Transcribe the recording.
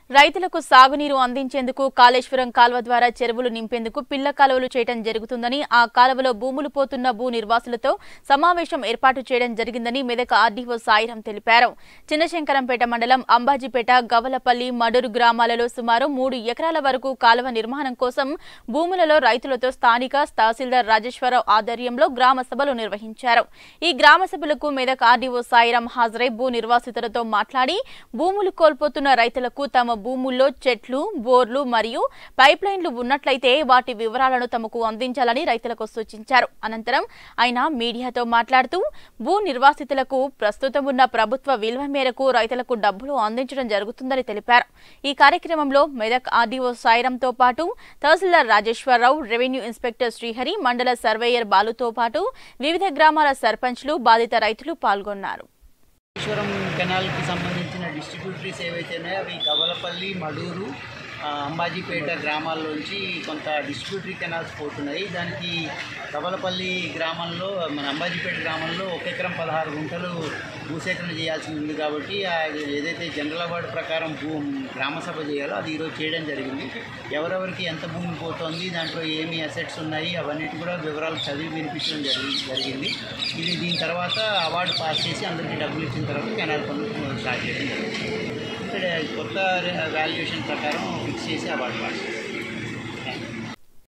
రైతులకు సాగునీరు అందించేందుకు కాళేశ్వరం కాల్వ ద్వారా చెరువులు నింపేందుకు పిల్ల కాలువలు చేయడం జరుగుతుందని ఆ కాలువలో భూములు పోతున్న భూ నిర్వాసులతో సమావేశం ఏర్పాటు చేయడం జరిగిందని మెదక్ ఆర్డీఓ సాయిరాం తెలిపారు చిన్నశంకరంపేట మండలం అంబాజీపేట గవలపల్లి మడూరు గ్రామాలలో సుమారు మూడు ఎకరాల వరకు కాలువ నిర్మాణం కోసం భూములలో రైతులతో స్థానిక తహసీల్దార్ రాజేశ్వరరావు ఆధ్వర్యంలో గ్రామ సభలు నిర్వహించారు ఈ గ్రామ సభలకు మెదక్ ఆర్డీఓ సాయిరాం హాజరై భూ నిర్వాసితులతో మాట్లాడి భూములు కోల్పోతున్న రైతులకు తమ భూముల్లో చెట్లు బోర్లు మరియు పైప్ లైన్లు ఉన్నట్లయితే వాటి వివరాలను తమకు అందించాలని రైతులకు సూచించారు అనంతరం ఆయన మీడియాతో మాట్లాడుతూ భూ నిర్వాసితులకు ప్రస్తుతం ఉన్న ప్రభుత్వ విలువ మేరకు రైతులకు డబ్బులు అందించడం జరుగుతుందని తెలిపారు ఈ కార్యక్రమంలో మెదక్ ఆర్డీఓ సాయిరంతో పాటు తహసీల్దార్ రాజేశ్వరరావు రెవెన్యూ ఇన్స్పెక్టర్ శ్రీహరి మండల సర్వేయర్ బాలుతో పాటు వివిధ గ్రామాల సర్పంచ్లు బాధిత రైతులు పాల్గొన్నారు ఈశ్వరం కెనాల్కి సంబంధించిన డిస్ట్రిబ్యూటరీస్ ఏవైతే ఉన్నాయో అవి గవలపల్లి మడూరు ఆ, అంబాజీపేట గ్రామాల్లోంచి కొంత డిస్ట్రిబ్యూటరీ కెనాల్స్ పోతున్నాయి దానికి గవలపల్లి గ్రామంలో మన అంబాజీపేట గ్రామంలో ఒక ఎకరం పదహారు గుంటలు భూసేకరణ చేయాల్సి ఉంది కాబట్టి ఆ ఏదైతే జనరల్ అవార్డు ప్రకారం భూ గ్రామ సభ చేయాలో అది ఈరోజు చేయడం జరిగింది ఎవరెవరికి ఎంత భూమి పోతోంది దాంట్లో ఏమి అసెట్స్ ఉన్నాయి అవన్నిటి కూడా వివరాలు చదివి వినిపించడం జరిగి జరిగింది ఇది దీని తర్వాత అవార్డు పాస్ చేసి అందరికీ డబ్బులు ఇచ్చిన తర్వాత కెనాల్ పనులు స్టార్ట్ చేయడం జరిగింది ఇక్కడ కొత్త వాల్యుయేషన్ ప్రకారం ఫిక్స్ చేసి అవార్డు పాస్ చేస్తాం